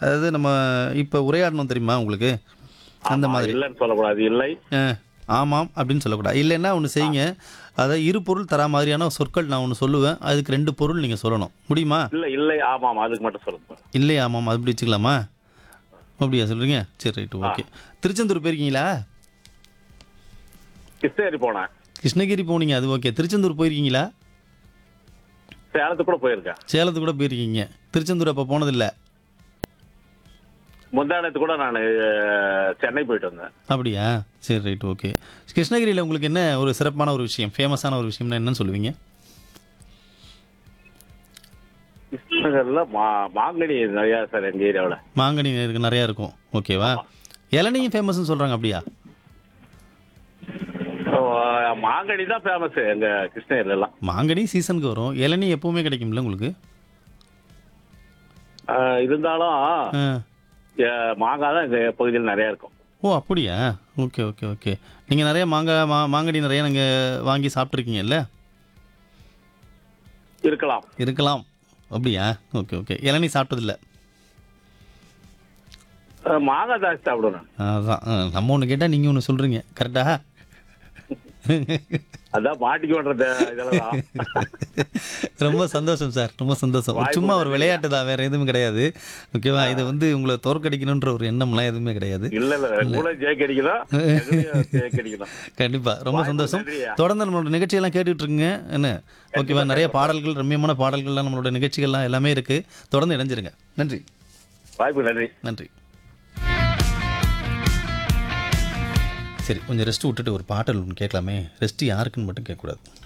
அதாவது நம்ம இப்போ உரையாடணும் தெரியுமா உங்களுக்கு அந்த ஆமா, மாதிரி இல்லைன்னு சொல்லக்கூடாது இல்லை ஆ, ஆமாம் அப்படின்னு சொல்லக்கூடாது இல்லைன்னா ஒன்று செய்யுங்க அதை இரு பொருள் தரா மாதிரியான சொற்கள் நான் ஒன்று சொல்லுவேன் அதுக்கு ரெண்டு பொருள் நீங்கள் சொல்லணும் முடியுமா இல்ல இல்லை ஆமா ஆமா அதுக்கு மட்டும் சொல்லுங்க இல்லை ஆமாம் அது அப்படி வச்சுக்கலாமா அப்படியா சொல்கிறீங்க சரி ரைட்டு ஓகே திருச்செந்தூர் போயிருக்கீங்களா கிருஷ்ணகிரி போனேன் கிருஷ்ணகிரி போனீங்க அது ஓகே திருச்செந்தூர் போயிருக்கீங்களா சேலத்துக்கு கூட போயிருக்கேன் சேலத்துக்கு கூட போயிருக்கீங்க திருச்செந்தூர் அப்போ போனதில்லை முந்தானத்து கூட நான் சென்னை போயிட்டு வந்தேன் அப்படியா சரி ரைட் ஓகே கிருஷ்ணகிரியில் உங்களுக்கு என்ன ஒரு சிறப்பான ஒரு விஷயம் ஃபேமஸான ஒரு விஷயம்னா என்னன்னு சொல்லுவீங்க கிருஷ்ணகிரில மா மாங்கனி நிறையா சார் எங்க ஏரியாவில் மாங்கனி இருக்கு நிறையா இருக்கும் ஓகேவா இளநியும் ஃபேமஸ்னு சொல்கிறாங்க அப்படியா மாங்கனி தான் ஃபேமஸ் எங்க கிருஷ்ணகிரில எல்லாம் மாங்கனி சீசனுக்கு வரும் இளநீ எப்பவுமே கிடைக்கும்ல உங்களுக்கு ஆஹ் இருந்தாலும் ஆ. அஹ் மாங்காய் தான் எங்க பகுதியில் நிறைய இருக்கும் ஓ அப்படியா ஓகே ஓகே ஓகே நீங்கள் நிறைய மாங்காய் மா மாங்கனி நிறைய நீங்கள் வாங்கி சாப்பிட்ருக்கீங்கல்ல இருக்கலாம் இருக்கலாம் அப்படியா ஓகே ஓகே இளநீ சாப்பிட்டதில்ல அஹ் மாங்காய் ஜாஸ்தி சாப்பிடுவேன் நான். அதான் ஆ, நம்ம ஒன்று கேட்டால் நீங்கள் ஒன்று சொல்கிறீங்க கரெக்டா அதான் மாட்டிக்கு விடுறது இதெல்லாம் ரொம்ப சந்தோஷம் சார் ரொம்ப சந்தோஷம் வாய்ப்பு சும்மா ஒரு விளையாட்டு தான் வேற எதுவும் கிடையாது ஓகேவா இதை வந்து உங்களை தோற்கடிக்கணுன்ற ஒரு எண்ணம்லாம் எதுவுமே கிடையாது இல்ல இல்ல கூட ஜெயிக்க அடிக்கலாம் ஜெயிக்க அடிக்கலாம் கண்டிப்பா ரொம்ப வாய்ப்பு சந்தோஷம் நன்றியா. தொடர்ந்து நம்மளோட நிகழ்ச்சியெல்லாம் கேட்டுட்டு இருக்குங்க என்ன ஓகேவா நிறைய பாடல்கள் ரம்மியமான பாடல்கள்லாம் நம்மளோட நிகழ்ச்சிகள்லாம் எல்லாமே இருக்கு தொடர்ந்து இணைஞ்சிருங்க நன்றி வாய்ப்பு நன்றி நன்றி சரி கொஞ்சம் ரெஸ்ட் விட்டுட்டு ஒரு பாடல் ஒன்று கேட்கலாமே ரெஸ்ட் யாருக்குன்னு மட்டும் கேட்கக்கூடாது